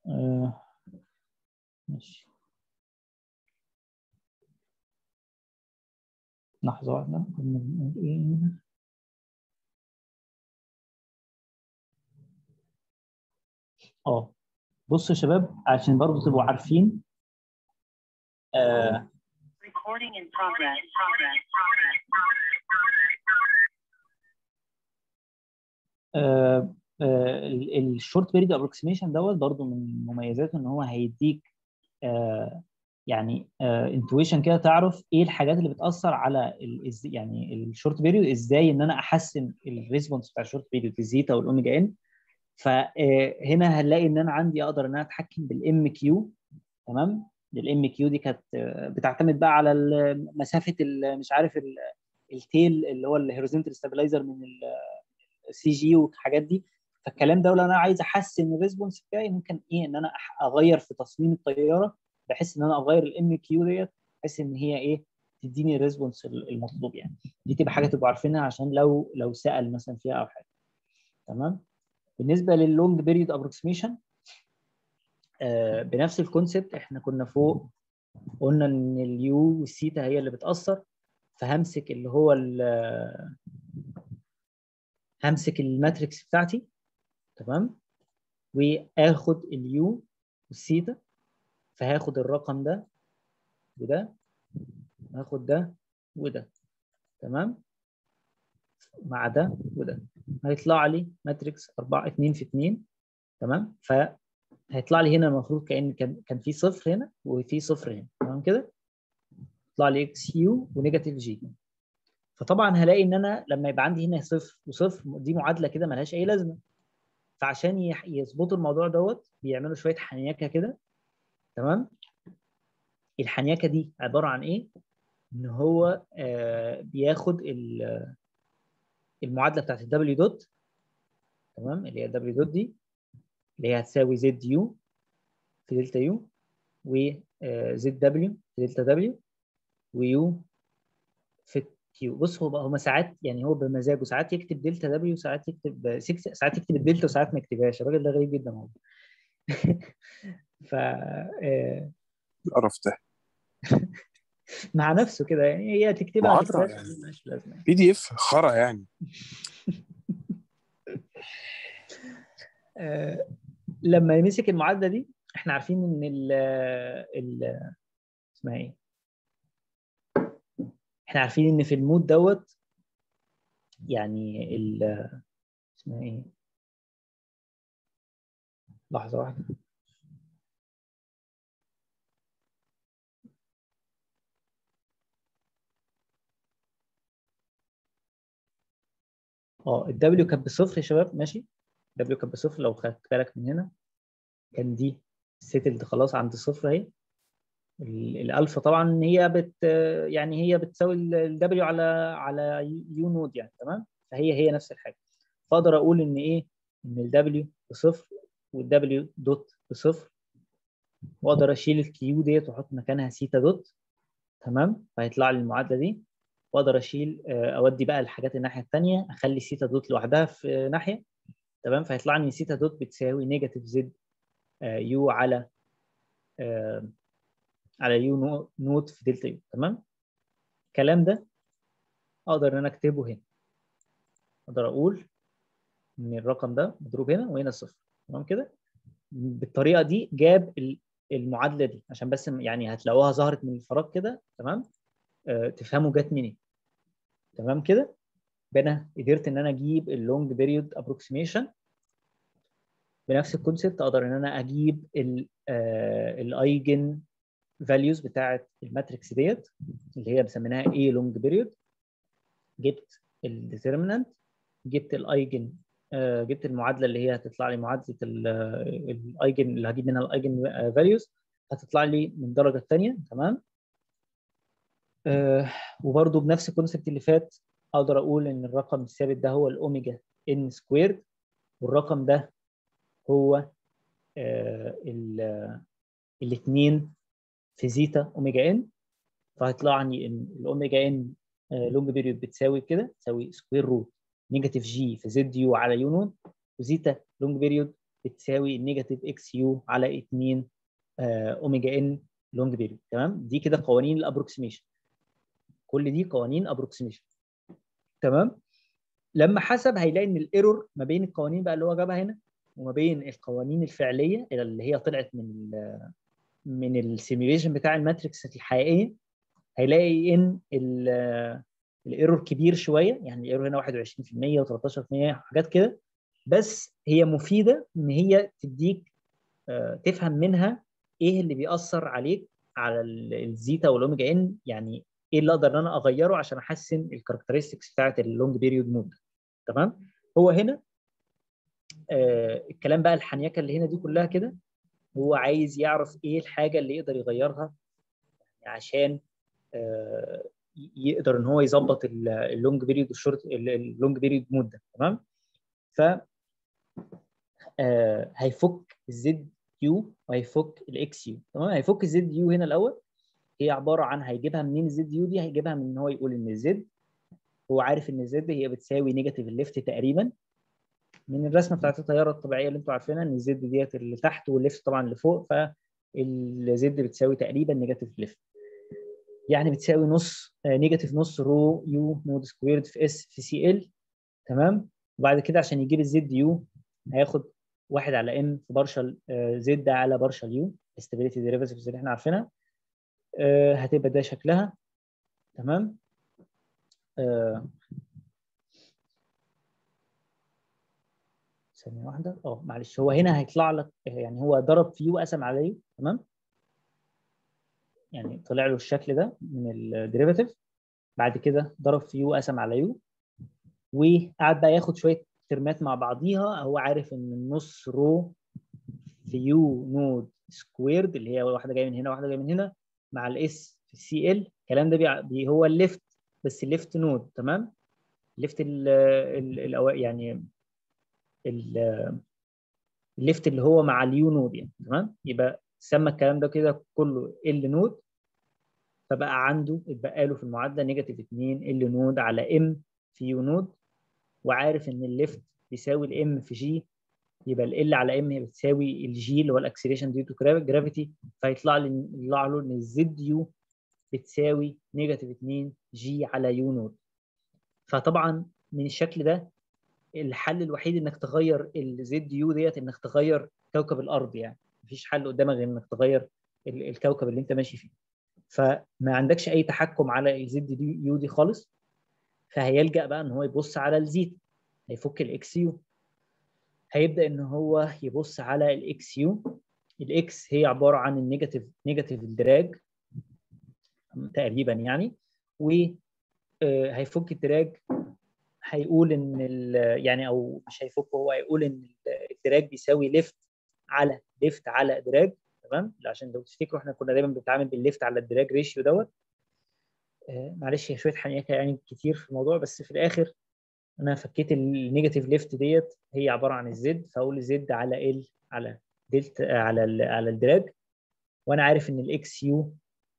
آه، ماشي لحظة واحدة كنا بنقول ايه اه بصوا يا شباب عشان برضه تبقوا عارفين آه Recording in progress. Progress. آه الشورت بيريد ابروكسيميشن دوت برضه من مميزاته ان هو هيديك آه يعني انتويشن كده تعرف ايه الحاجات اللي بتاثر على ال إز- يعني الشورت بيريود ازاي ان انا احسن الريسبونس بتاع الشورت بيريود الزيتا والاوميجا ان فهنا هنلاقي ان انا عندي اقدر ان انا اتحكم بالام كيو تمام الام كيو دي كانت آه، بتعتمد بقى على ال- مسافه ال- مش عارف ال- التيل اللي هو الهوريزونتال ستابلايزر من السي جي والحاجات دي فالكلام ده لو انا عايز احسن الريسبونس بتاعي ممكن ايه ان انا أح- اغير في تصميم الطياره بحيث ان انا اغير الام كيو ديت بحيث ان هي ايه تديني الريسبونس المطلوب يعني دي تبقى حاجه تبقوا عارفينها عشان لو لو سال مثلا فيها او حاجه تمام بالنسبه لللونج بيريود ابروكسيميشن بنفس الكونسبت احنا كنا فوق قلنا ان اليو والثيتا هي اللي بتاثر فهمسك اللي هو ال- همسك الماتريكس بتاعتي تمام واخد اليو والثيتا فهاخد الرقم ده وده هاخد ده وده تمام مع ده وده هيطلع لي ماتريكس 4 2 في 2 تمام فهيطلع لي هنا المفروض كان كان كان في صفر هنا وفي صفر هنا تمام كده يطلع لي اكس يو ونيجاتيف جي فطبعا هلاقي ان انا لما يبقى عندي هنا صفر وصفر دي معادله كده ملهاش اي لازمه فعشان يح- يظبطوا الموضوع دوت بيعملوا شويه حنيكه كده تمام الحنيكه دي عباره عن ايه ان هو آه بياخد ال- المعادله بتاعت الدبليو دوت تمام اللي هي الدبليو دوت دي اللي هي هتساوي زد يو في دلتا يو وزد دبليو في دلتا دبليو ويو في كيو بص هو هما ساعات يعني هو بمزاجه ساعات يكتب دلتا دبليو ساعات يكتب سكس- ساعات يكتب الدلتا وساعات ما يكتبهاش الراجل ده غريب جدا هو ف آه، القرف ده مع نفسه كده يعني هي تكتبها ما معادلة تكتبهاش يعني. ملهاش لازمه يعني. بي دي اف خرا يعني آه، لما يمسك المعادله دي احنا عارفين ان ال ال اسمها ايه؟ احنا عارفين ان في المود دوت يعني ال اسمها ايه؟ لحظه واحده اه الدبليو كانت بصفر يا شباب ماشي الدبليو كانت بصفر لو خدت بالك من هنا كان دي سيتلد خلاص عند الصفر اهي ال- الالفا طبعا هي بت يعني هي بتساوي الدبليو على على يو نود يعني تمام فهي هي نفس الحاجه فاقدر اقول ان ايه ان الدبليو بصفر والدبليو دوت بصفر واقدر اشيل الكيو ديت واحط مكانها سيتا دوت تمام فهيطلع لي المعادله دي واقدر اشيل آه، اودي بقى الحاجات الناحيه الثانيه اخلي سيتا دوت لوحدها في ناحيه تمام فيطلع لي ان سيتا دوت بتساوي نيجاتيف زد يو على آه، على يو نو- نوت في دلتا يو تمام الكلام ده اقدر ان انا اكتبه هنا اقدر اقول ان الرقم ده مضروب هنا وهنا صفر تمام كده بالطريقه دي جاب ال- المعادله دي عشان بس يعني هتلاقوها ظهرت من الفراغ كده تمام آه تفهموا جت منين تمام كده يبقى انا قدرت ان انا اجيب اللونج بيريود ابروكسيميشن بنفس الكونسيبت اقدر ان انا اجيب الايجن فاليوز بتاعه الماتريكس ديت اللي هي بسميناها ايه لونج بيريود جبت الديترمينانت جبت الايجن آه، جبت المعادله اللي هي هتطلع لي معادله الايجن اللي هجيب منها الايجن فاليوز هتطلع لي من الدرجه الثانيه تمام آه، وبرده بنفس الكونسيبت اللي فات اقدر اقول ان الرقم الثابت ده هو الاوميجا ان سكويرد والرقم ده هو الاثنين في زيتا اوميجا ان فهيطلع لي ان الاوميجا ان لونج بيريود بتساوي كده تساوي سكوير روت نيجاتيف جي في زد يو على يو نود وزيتا لونج بيريود بتساوي نيجاتيف اكس يو على 2 آه، اوميجا ان لونج بيريود تمام دي كده قوانين الابروكسيميشن كل دي قوانين ابروكسيميشن تمام لما حسب هيلاقي ان الايرور ما بين القوانين بقى اللي هو جابها هنا وما بين القوانين الفعليه اللي هي طلعت من ال من السيميوليشن بتاع الماتريكس الحقيقيه هيلاقي ان الايرور كبير شويه يعني الايرور هنا 21% و13% حاجات كده بس هي مفيده ان هي تديك آه، تفهم منها ايه اللي بيأثر عليك على ال- الزيتا والاوميجا ان يعني ايه اللي اقدر ان انا اغيره عشان احسن الكاركترستكس بتاعت اللونج بيريود مود تمام هو هنا آه الكلام بقى الحنيكه اللي هنا دي كلها كده هو عايز يعرف ايه الحاجه اللي يقدر يغيرها عشان آه ي- يقدر ان هو يظبط ال- اللونج بيريود والشورت ال- اللونج بيريود مود ده تمام ف آه هيفك الزد يو وهيفك الاكس يو تمام هيفك الزد يو هنا الاول هي عباره عن هيجيبها منين الزد يو دي هيجيبها من ان هو يقول ان الزد هو عارف ان الزد هي بتساوي نيجاتيف الليفت تقريبا من الرسمه بتاعت التياره الطبيعيه اللي انتوا عارفينها ان الزد ديت اللي تحت والليفت طبعا اللي فوق فالزد بتساوي تقريبا نيجاتيف ليفت يعني بتساوي نص نيجاتيف نص رو يو نود سكويرد في اس في سي ال تمام وبعد كده عشان يجيب الزد يو هياخد واحد على ام في بارشل زد على بارشل يو استابيليتي ديريفاتيفز اللي احنا عارفينها آه، هتبقى ده شكلها تمام آه، ثانية واحدة اه معلش هو هنا هيطلع لك يعني هو ضرب في يو قسم على يو تمام يعني طلع له الشكل ده من الديريفاتيف بعد كده ضرب في يو قسم على يو وقعد بقى ياخد شوية ترمات مع بعضيها هو عارف ان النص رو في يو نود سكويرد اللي هي واحدة جاية من هنا واحدة جاية من هنا مع الاس في السي ال الكلام ده بيع- بي هو الليفت بس الليفت نود تمام الليفت ال ال ال يعني ال- الليفت اللي هو مع اليو نود يعني تمام يبقى سمى الكلام ده كده كله ال نود فبقى عنده اتبقى له في المعادله نيجاتيف 2 ال نود على ام في يو نود وعارف ان الليفت بيساوي الام في جي يبقى ال على ام هي بتساوي الجي اللي هو الاكسلريشن ديو تو جرافيتي فيطلع لي يطلع له ان الزد يو بتساوي نيجاتيف 2 جي على يو نود فطبعا من الشكل ده الحل الوحيد انك تغير الزد يو ديت انك تغير كوكب الارض يعني مفيش حل قدامك غير انك تغير ال- الكوكب اللي انت ماشي فيه فما عندكش اي تحكم على الزد يو دي خالص فهيلجأ بقى ان هو يبص على الزيت هيفك الاكس يو هيبدأ ان هو يبص على الاكس يو الاكس هي عباره عن النيجاتيف نيجاتيف الدراج تقريبا يعني وهيفك الدراج هيقول ان ال- يعني او مش هيفك هو هيقول ان الدراج بيساوي ليفت على ليفت على دراج تمام عشان لو تفتكروا احنا كنا دايما بنتعامل بالليفت على الدراج ريشيو دوت آه، معلش هي شويه حنيكه يعني كتير في الموضوع بس في الاخر انا فكيت النيجاتيف ليفت ديت هي عباره عن الزد فاقول زد على ال على دلت آه، على ال على الدراج وانا عارف ان الاكس يو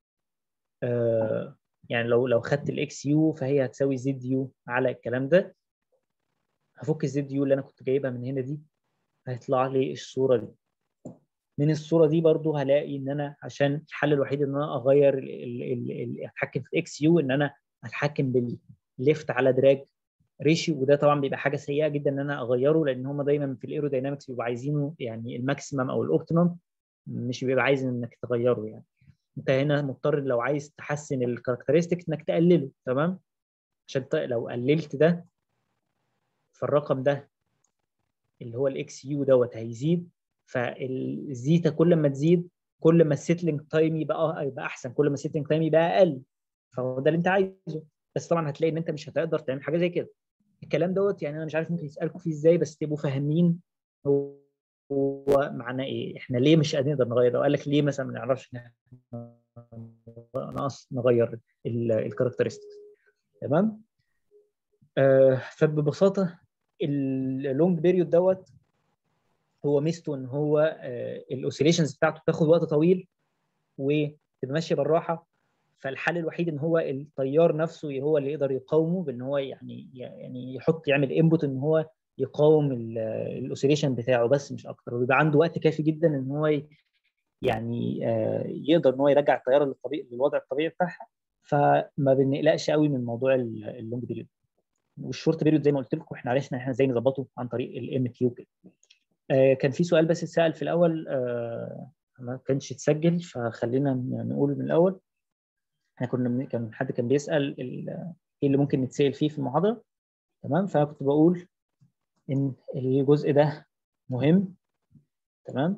يعني لو لو خدت الاكس يو فهي هتساوي زد يو على الكلام ده هفك الزد يو اللي انا كنت جايبها من هنا دي هيطلع لي الصوره دي من الصوره دي برضو هلاقي ان انا عشان الحل الوحيد ان انا اغير ال- ال- ال- ال- اتحكم في الاكس يو ان انا اتحكم بالليفت على دراج ريشيو وده طبعا بيبقى حاجه سيئه جدا ان انا اغيره لان هم دايما في الايروداينامكس بيبقوا عايزينه يعني الماكسيمم او الاوبتيمم مش بيبقى عايز انك تغيره يعني انت هنا مضطر لو عايز تحسن الكاركترستكس انك تقلله تمام عشان ت- لو قللت ده فالرقم ده اللي هو الاكس يو دوت هيزيد فالزيتا كل ما تزيد كل ما السيتلينج تايم يبقى يبقى احسن كل ما السيتلينج تايم يبقى اقل فهو ده اللي انت عايزه بس طبعا هتلاقي ان انت مش هتقدر تعمل حاجه زي كده الكلام دوت يعني انا مش عارف ممكن يسالكم فيه ازاي بس تبقوا فاهمين هو هو معناه ايه احنا ليه مش هنقدر نغير لو قال لك ليه مثلا ما نعرفش إن إحنا نقص نغير الكاركترستكس تمام آه فببساطه اللونج بيريود دوت هو ميزته ان هو الاوسيليشنز بتاعته بتاخد وقت طويل وتبقى ماشيه بالراحه فالحل الوحيد ان هو التيار نفسه هو اللي يقدر يقاومه بان هو يعني يعني يحط يعمل انبوت ان هو يقاوم الاوسيليشن بتاعه بس مش اكتر ويبقى عنده وقت كافي جدا ان هو ي- يعني آه، يقدر ان هو يرجع الطياره للطبيعي للوضع الطبيعي بتاعها فما بنقلقش قوي من موضوع ال- اللونج بيريود والشورت بيريود زي ما قلت لكم احنا عرفنا احنا ازاي نظبطه عن طريق الام كيو كده آه، كان في سؤال بس اتسال في الاول آه، ما كانش اتسجل فخلينا ن- نقول من الاول احنا كنا من- كان حد كان بيسال ال- ايه اللي ممكن نتسال فيه في المحاضره تمام فانا كنت بقول ان الجزء ده مهم تمام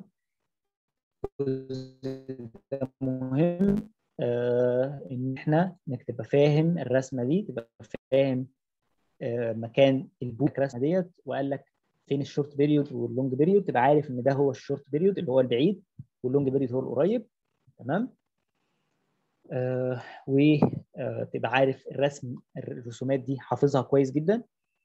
الجزء ده مهم آه ان احنا انك تبقى فاهم الرسمه دي تبقى فاهم آه مكان البوك الرسمه ديت وقال لك فين الشورت بيريود واللونج بيريود تبقى عارف ان ده هو الشورت بيريود اللي هو البعيد واللونج بيريود هو القريب تمام آه وتبقى عارف الرسم الرسومات دي حافظها كويس جدا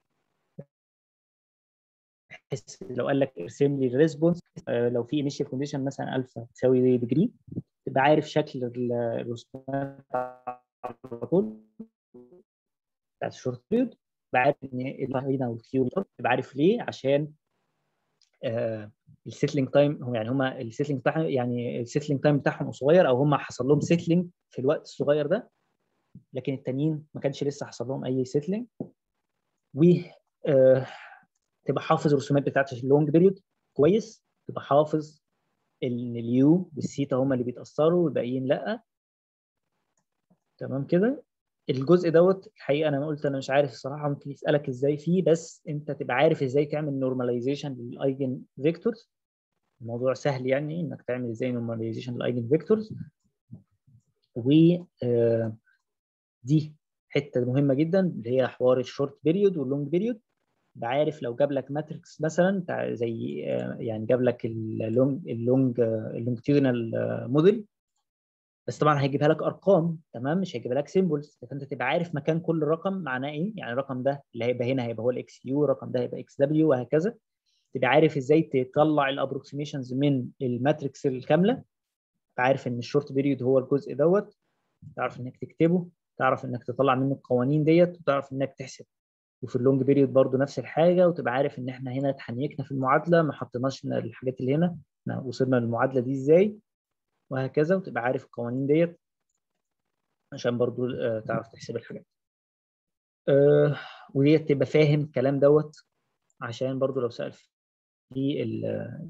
بحيث لو قال لك ارسم لي الريسبونس لو في انيشال كونديشن مثلا الفا تساوي ديجري تبقى عارف شكل ال- الرسومات على طول بتاعت الشورت بيريود تبقى عارف ان الهينا والكيو تبقى عارف ليه عشان السيتلينج تايم هم يعني هم السيتلينج بتاعهم يعني السيتلينج تايم بتاعهم صغير او هم حصل لهم سيتلينج في الوقت الصغير ده لكن التانيين ما كانش لسه حصل لهم اي سيتلينج و آه، تبقى حافظ الرسومات بتاعت اللونج بيريود كويس تبقى حافظ ان اليو والسيتا هما اللي بيتاثروا والباقيين لا تمام كده الجزء دوت الحقيقه انا قلت انا مش عارف الصراحه ممكن يسالك ازاي فيه بس انت تبقى عارف ازاي تعمل نورماليزيشن للايجن فيكتورز الموضوع سهل يعني انك تعمل ازاي نورماليزيشن للايجن فيكتورز و آه، دي حته مهمه جدا اللي هي حوار الشورت بيريود واللونج بيريود بعارف لو جاب لك ماتريكس مثلا بتاع زي آه، يعني جاب لك اللونج اللونج اللونجتيودنال موديل بس طبعا هيجيبها لك ارقام تمام مش هيجيبها لك سيمبلز فانت تبقى عارف مكان كل رقم معناه ايه يعني الرقم ده اللي هيبقى هنا هيبقى هو الاكس يو الرقم ده هيبقى اكس دبليو وهكذا تبقى عارف ازاي تطلع الابروكسيميشنز من الماتريكس الكامله تبقى عارف ان الشورت بيريود هو الجزء دوت تعرف انك تكتبه تعرف انك تطلع منه القوانين ديت وتعرف انك تحسب وفي اللونج بيريود برضو نفس الحاجه وتبقى عارف ان احنا هنا اتحنيكنا في المعادله ما حطيناش الحاجات اللي هنا احنا وصلنا للمعادله دي ازاي وهكذا وتبقى عارف القوانين ديت عشان برضو آه، تعرف تحسب الحاجات آه، وديت تبقى فاهم الكلام دوت عشان برضو لو سأل في ال-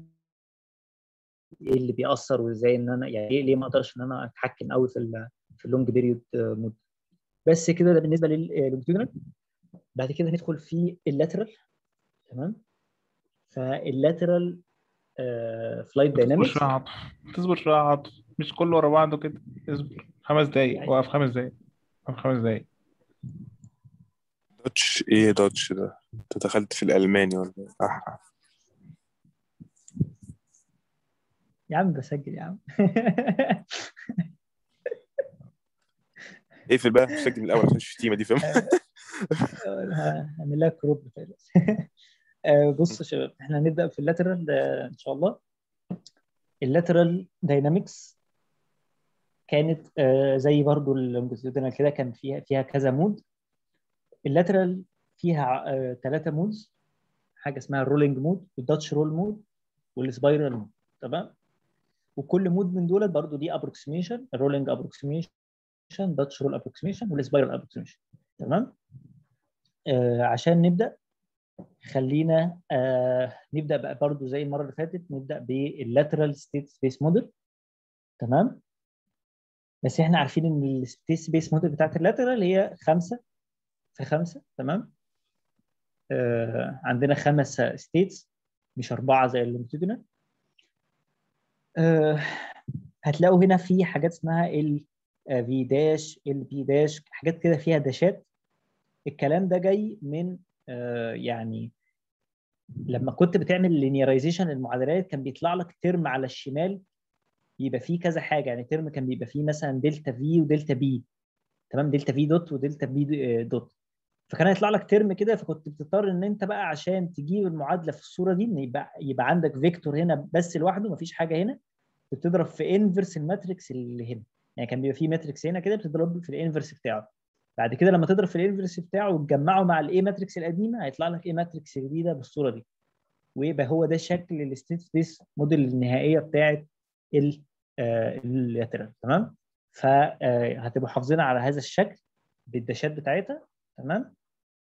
ايه اللي بيأثر وازاي ان انا يعني ليه ليه ما اقدرش ان انا اتحكم قوي في ال في اللونج بيريود مود بس كده ده بالنسبه لللونجيتودينال بعد كده ندخل في اللاترال تمام فاللاترال فلايت داينامكس تصبر شوية يا عاطف تصبر شوية يا عاطف مش كله ورا بعضه كده اصبر خمس دقايق يعني- وقف خمس دقايق وقف خمس دقايق دوتش ايه دوتش ده انت دخلت في الالماني ولا ايه أح. يا عم بسجل يا عم اقفل بقى سجل من الاول عشان الشتيمه دي فاهم هعمل لها كروب آه، بصوا يا شباب احنا هنبدا في اللاترال ان شاء الله اللاترال داينامكس كانت آه، زي برضو اللونجيتودينال كده كان فيها فيها كذا مود اللاترال فيها ثلاثه مودز حاجه اسمها الرولينج مود والداتش رول مود والسبايرال مود تمام وكل مود من دول برضو دي ابروكسيميشن الرولينج ابروكسيميشن داتش رول ابروكسيميشن والسبايرال ابروكسيميشن تمام آه عشان نبدا خلينا آه نبدا بقى برضو زي المره اللي فاتت نبدا باللاترال ستيت سبيس موديل تمام بس احنا عارفين ان الستيت سبيس موديل بتاعت اللاترال هي خمسه في خمسه تمام آه عندنا خمس ستيتس مش اربعه زي اللونجيتودينال آه هتلاقوا هنا في حاجات اسمها ال في داش ال بي داش حاجات كده فيها داشات الكلام ده جاي من آه يعني لما كنت بتعمل لينيرايزيشن المعادلات كان بيطلع لك ترم على الشمال يبقى فيه كذا حاجه يعني ترم كان بيبقى فيه مثلا دلتا في ودلتا بي تمام دلتا في دوت ودلتا بي دوت فكان هيطلع لك ترم كده فكنت بتضطر ان انت بقى عشان تجيب المعادله في الصوره دي ان يبقى يبقى عندك فيكتور هنا بس لوحده مفيش حاجه هنا بتضرب في انفرس الماتريكس اللي هنا يعني كان بيبقى فيه ماتريكس هنا كده بتضرب في الانفرس بتاعه بعد كده لما تضرب في الانفرس بتاعه وتجمعه مع الاي ماتريكس القديمه هيطلع لك ايه ماتريكس جديده بالصوره دي ويبقى هو ده شكل الستيت سبيس موديل النهائيه بتاعه اللاترال تمام فهتبقوا حافظين على هذا الشكل بالداشات بتاعتها تمام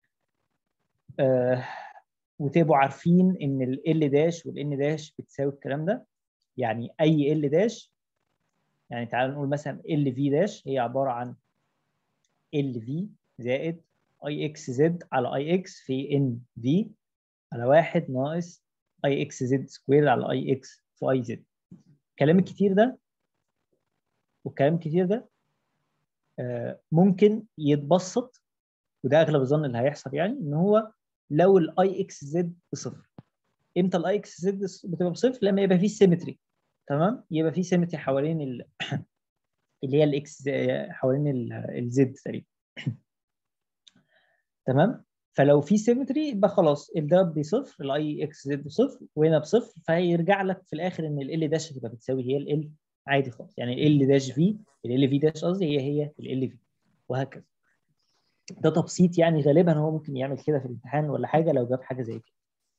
آه وتبقوا عارفين ان ال داش والان داش بتساوي الكلام ده يعني اي ال داش يعني تعالوا نقول مثلا ال في داش هي عباره عن ال في زائد اي اكس زد على اي اكس في ان في على واحد ناقص اي اكس زد سكوير على اي اكس في اي زد الكلام الكتير ده والكلام الكتير ده آه، ممكن يتبسط وده اغلب الظن اللي هيحصل يعني ان هو لو الاي اكس زد بصفر امتى الاي اكس زد بتبقى بصفر لما يبقى فيه سيمتري تمام يبقى فيه سيمتري حوالين ال... اللي هي الاكس حوالين الزد تقريبا تمام فلو في سيمتري يبقى خلاص ده بصفر الاي اكس زد بصفر وهنا بصفر فهيرجع لك في الاخر ان ال داش هتبقى بتساوي هي ال عادي خالص يعني ال داش في ال في داش قصدي هي هي ال في وهكذا ده تبسيط يعني غالبا هو ممكن يعمل كده في الامتحان ولا حاجه لو جاب حاجه زي كده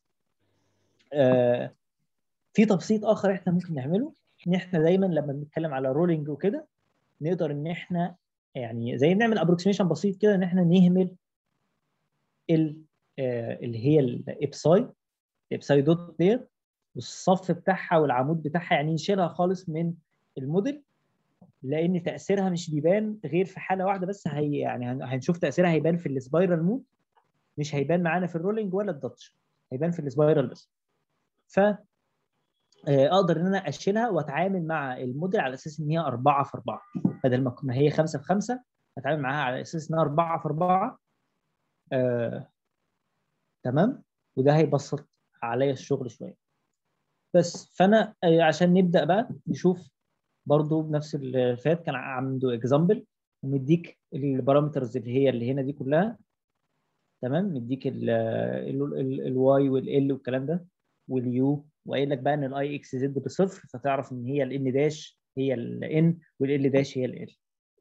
آه في تبسيط اخر احنا ممكن نعمله ان احنا دايما لما بنتكلم على رولينج وكده نقدر ان احنا يعني زي نعمل ابروكسيميشن بسيط كده ان احنا نهمل ال آه اللي هي الابساي الابساي دوت ديت والصف بتاعها والعمود بتاعها يعني نشيلها خالص من الموديل لان تاثيرها مش بيبان غير في حاله واحده بس هي يعني هنشوف تاثيرها هيبان في السبايرال مود مش هيبان معانا في الرولينج ولا الداتش هيبان في السبايرال بس ف اقدر ان انا اشيلها واتعامل مع الموديل على اساس ان هي 4 في 4 بدل ما هي 5 في 5 اتعامل معاها على اساس انها 4 في 4 آه، تمام وده هيبسط عليا الشغل شويه بس فانا عشان نبدا بقى نشوف برضو بنفس اللي فات كان عنده اكزامبل ومديك البارامترز اللي هي اللي هنا دي كلها تمام مديك الواي والال والكلام ده واليو وقايل لك بقى ان الاي اكس زد بصفر فتعرف ان هي الان داش هي الان والال داش هي ال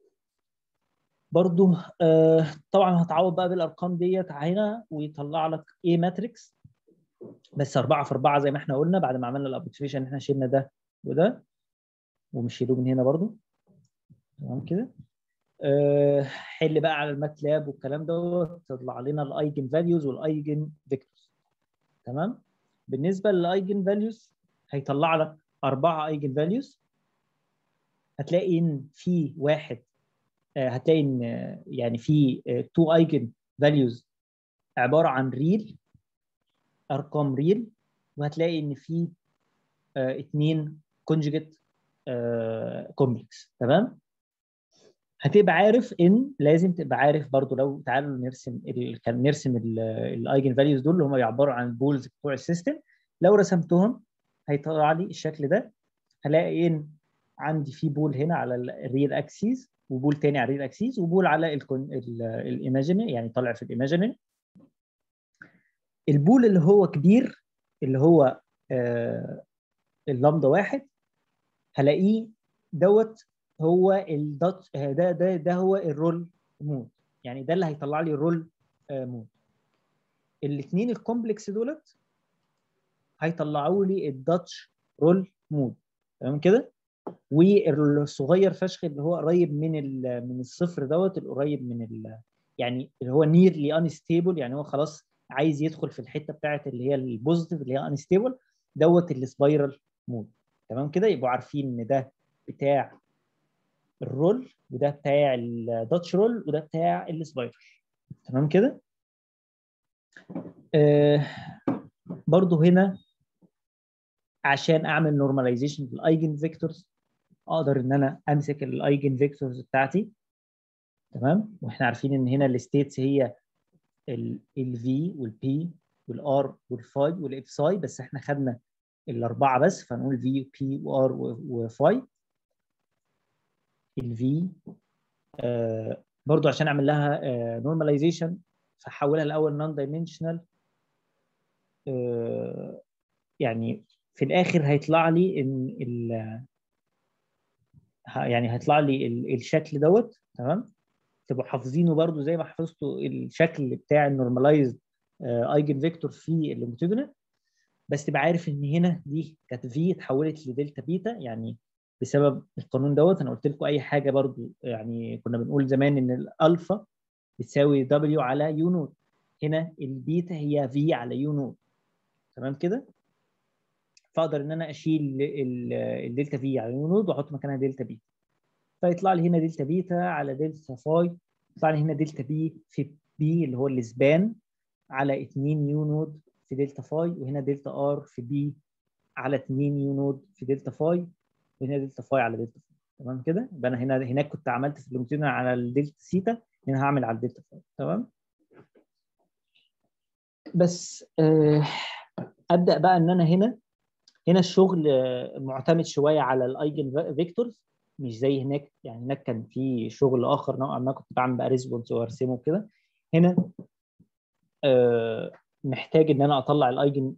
برضو آه طبعا هتعوض بقى بالارقام ديت هنا ويطلع لك ايه ماتريكس بس 4 في 4 زي ما احنا قلنا بعد ما عملنا الابروكسيميشن احنا شلنا ده وده ومشيلوه من هنا برضو تمام كده أه حل بقى على الماتلاب والكلام ده تطلع لنا الايجن فاليوز والايجن فيكتورز تمام بالنسبه للايجن فاليوز هيطلع لك اربعه ايجن فاليوز هتلاقي ان في واحد أه هتلاقي ان يعني في تو ايجن فاليوز عباره عن ريل ارقام ريل وهتلاقي ان في أه اتنين كونجكت كومبلكس تمام هتبقى عارف ان لازم تبقى عارف برضو لو تعالوا نرسم ال... كان نرسم الايجن فاليوز دول اللي هم بيعبروا عن البولز بتوع السيستم لو رسمتهم هيطلع لي الشكل ده هلاقي ان عندي في بول هنا على الريل اكسيس وبول تاني على الريل اكسيس وبول على الايماجينري يعني طالع في الايماجينري البول اللي هو كبير اللي هو آه اللامدا واحد هلاقيه دوت هو الدات ده ده ده هو الرول مود يعني ده اللي هيطلع لي الرول مود الاثنين الكومبلكس دولت هيطلعوا لي الداتش رول مود تمام كده والصغير فشخ اللي هو قريب من من الصفر دوت القريب من ال يعني اللي هو نيرلي انستيبل يعني هو خلاص عايز يدخل في الحته بتاعت اللي هي البوزيتيف اللي هي انستيبل دوت السبايرال مود تمام كده يبقوا عارفين ان ده بتاع الرول وده بتاع الداتش رول وده بتاع السبايرال تمام كده آه برضو هنا عشان اعمل نورماليزيشن للايجن فيكتورز اقدر ان انا امسك الايجن فيكتورز بتاعتي تمام واحنا عارفين ان هنا الستيتس هي الفي والبي والار والفاي والاف ساي بس احنا خدنا الاربعه بس فنقول في وبي وار وفاي الفي آه برضو عشان اعمل لها نورماليزيشن آه فحولها الاول نون دايمنشنال آه يعني في الاخر هيطلع لي ان ال يعني هيطلع لي ال الشكل دوت تمام تبقوا حافظينه برضو زي ما حفظتوا الشكل بتاع النورماليزد ايجن فيكتور في اللونجيتودينال بس تبقى عارف ان هنا دي كانت في اتحولت لدلتا بيتا يعني بسبب القانون دوت انا قلت لكم اي حاجه برضو يعني كنا بنقول زمان ان الالفا بتساوي دبليو على يو نوت هنا البيتا هي في على يو نوت تمام كده فاقدر ان انا اشيل ال- الدلتا في على يو نوت واحط مكانها دلتا بيتا فيطلع لي هنا دلتا بيتا على دلتا فاي يطلع لي هنا دلتا بي في بي اللي هو الاسبان على 2 يو نود في دلتا فاي وهنا دلتا ار في بي على 2 يو نود في دلتا فاي وهنا دلتا فاي على دلتا فاي تمام كده يبقى انا هنا هناك كنت عملت في اللونجيتودينال على الدلتا سيتا هنا هعمل على الدلتا فاي تمام بس آه ابدا بقى ان انا هنا هنا الشغل آه، معتمد شويه على الايجن فيكتورز مش زي هناك يعني هناك كان في شغل اخر نوعا ما كنت بعمل بقى ريسبونس وارسمه كده هنا آه، محتاج ان انا اطلع الايجن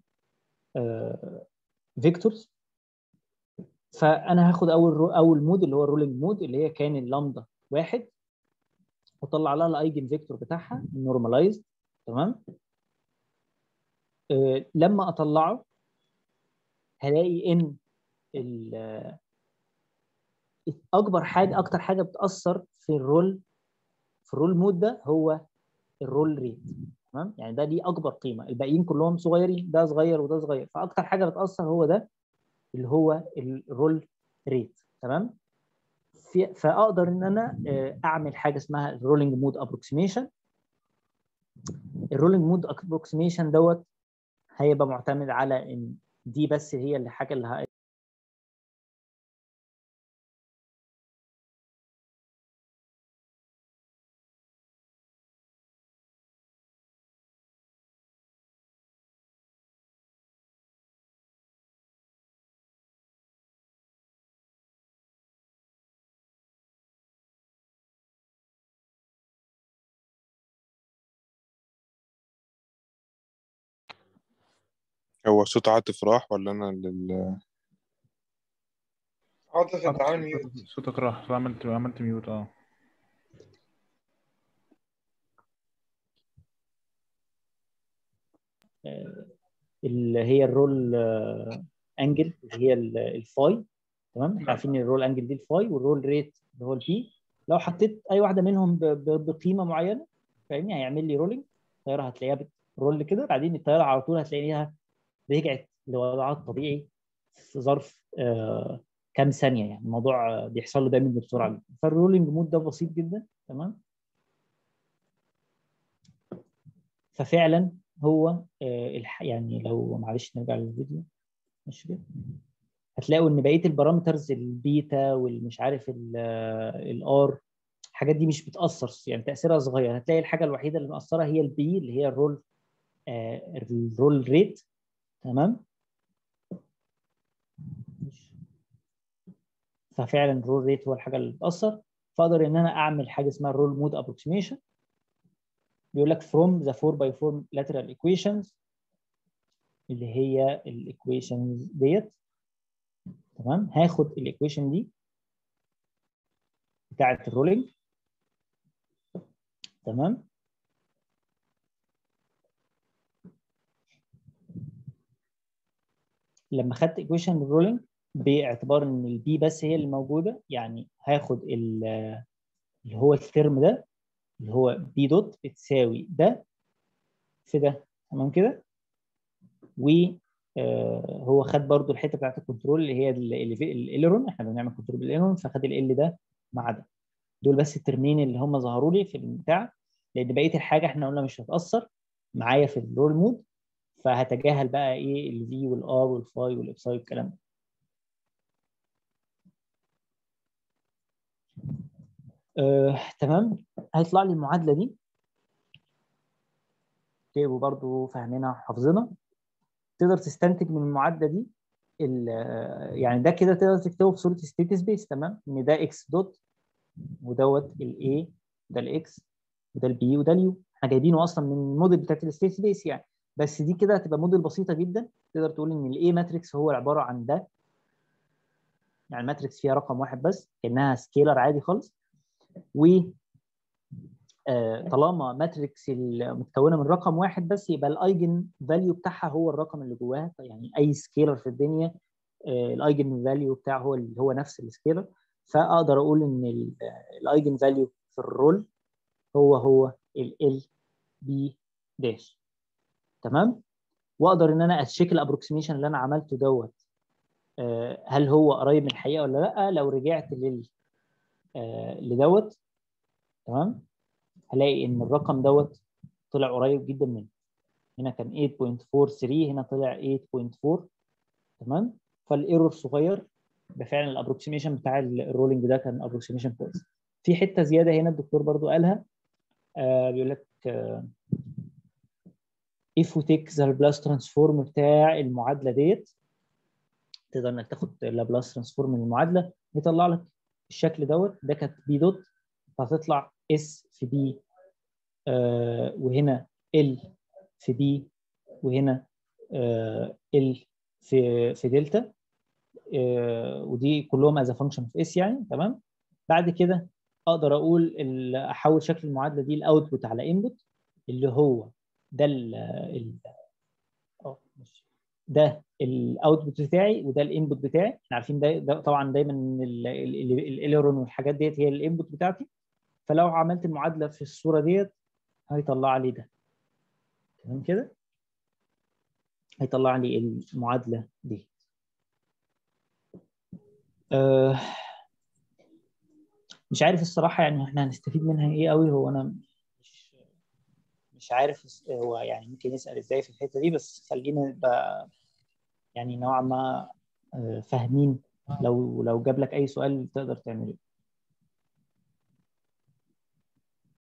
فيكتورز فانا هاخد اول رو اول مود اللي هو الرولينج مود اللي هي كان اللامدا واحد واطلع لها الايجن فيكتور بتاعها نورماليزد تمام آه، لما اطلعه هلاقي ان ال- اكبر حاجه اكتر حاجه بتاثر في الرول في الرول مود ده هو الرول ريت تمام يعني ده ليه اكبر قيمه الباقيين كلهم صغيرين ده صغير وده صغير فاكتر حاجه بتاثر هو ده اللي هو الرول ريت تمام في فاقدر ان انا آه، اعمل حاجه اسمها الرولينج مود ابروكسيميشن الرولينج مود ابروكسيميشن دوت هيبقى معتمد على ان دي بس هي الحاجه اللي ه- هو صوت عاطف راح ولا انا لل... عاطف انت عامل ميوت صوتك- صوتك راح فعملت عملت ميوت اه اللي هي الرول انجل اللي هي ال- الفاي تمام احنا عارفين ان الرول انجل دي الفاي والرول ريت اللي هو البي لو حطيت اي واحده منهم ب- ب- بقيمه معينه فاهمني هيعمل لي رولينج الطياره هتلاقيها بترول كده بعدين الطياره على طول هتلاقيها رجعت لوضعها الطبيعي في ظرف آه كام ثانيه يعني الموضوع آه، بيحصل له دايما بسرعه جدا فالرولينج مود ده بسيط جدا تمام ففعلا هو آه الح... يعني لو معلش نرجع للفيديو ماشي كده هتلاقوا ان بقيه البارامترز البيتا والمش عارف الار الحاجات دي مش بتاثر يعني تاثيرها صغير هتلاقي الحاجه الوحيده اللي مأثره هي البي اللي هي الرول آه الرول ريت تمام ففعلا الرول ريت هو الحاجه اللي بتاثر فاقدر ان انا اعمل حاجه اسمها الرول مود ابروكسيميشن بيقول لك from the 4 by 4 lateral equations اللي هي الايكويشنز ديت تمام هاخد الايكويشن دي بتاعه الرولينج تمام لما خدت ايكويشن الرولينج باعتبار ان البي بس هي اللي موجوده يعني هاخد ال- اللي هو الترم ده اللي هو بي دوت بتساوي ده في ده تمام كده وهو خد برضو الحته بتاعت الكنترول اللي هي ال- اللي في الايلرون احنا بنعمل كنترول بالايلرون فخد ال ده مع ده دول بس الترمين اللي هم ظهروا لي في البتاع لان بقيه الحاجه احنا قلنا مش هتاثر معايا في الرول مود فهتجاهل بقى ايه الفي والار والفاي والابساي والكلام ده آه، تمام هيطلع لي المعادله دي تبقوا برضو فاهمينها وحافظينها تقدر تستنتج من المعادله دي ال- آه، يعني ده كده تقدر تكتبه في صوره ستيت سبيس تمام ان ده اكس دوت ودوت الاي ده الاكس وده البي وده اليو احنا جايبينه اصلا من الموديل بتاعت الستيت سبيس يعني بس دي كده هتبقى موديل بسيطه جدا تقدر تقول ان الاي ماتريكس هو عباره عن ده يعني الماتريكس فيها رقم واحد بس كانها سكيلر عادي خالص و آه، طالما ماتريكس متكونه من رقم واحد بس يبقى الايجن فاليو بتاعها هو الرقم اللي جواها يعني اي سكيلر في الدنيا الايجن فاليو بتاعه هو اللي هو نفس السكيلر فاقدر اقول ان الايجن فاليو في الرول هو هو ال بي داش تمام واقدر ان انا اتشيك الابروكسيميشن اللي انا عملته دوت آه، هل هو قريب من الحقيقه ولا لا لو رجعت لل آه، لدوت تمام هلاقي ان الرقم دوت طلع قريب جدا منه هنا كان 8.43 هنا طلع 8.4 تمام فالايرور صغير يبقى فعلا الابروكسيميشن بتاع الرولينج ده كان ابروكسيميشن كويس في حته زياده هنا الدكتور برضو قالها آه بيقول لك آه if we take the Laplace transform بتاع المعادله ديت تقدر انك تاخد اللابلاس ترانسفورم من المعادله يطلع لك الشكل دوت ده كانت بي دوت فهتطلع اس في بي آه وهنا ال في بي وهنا آه ال في في دلتا آه ودي كلهم از فانكشن في اس يعني تمام بعد كده اقدر اقول ال- احول شكل المعادله دي الاوتبوت على انبوت اللي هو ده ال ال اه ماشي ده الاوتبوت بتاعي وده الانبوت بتاعي احنا عارفين ده, ده طبعا دايما الايلرون والحاجات ديت هي الانبوت بتاعتي فلو عملت المعادله في الصوره ديت هيطلع لي ده تمام كده هيطلع لي المعادله دي أه مش عارف الصراحه يعني احنا هنستفيد منها ايه قوي هو انا مش مش عارف هو يعني ممكن يسال ازاي في الحته دي بس خلينا نبقى يعني نوعا ما آه، فاهمين لو لو جاب لك اي سؤال تقدر تعمله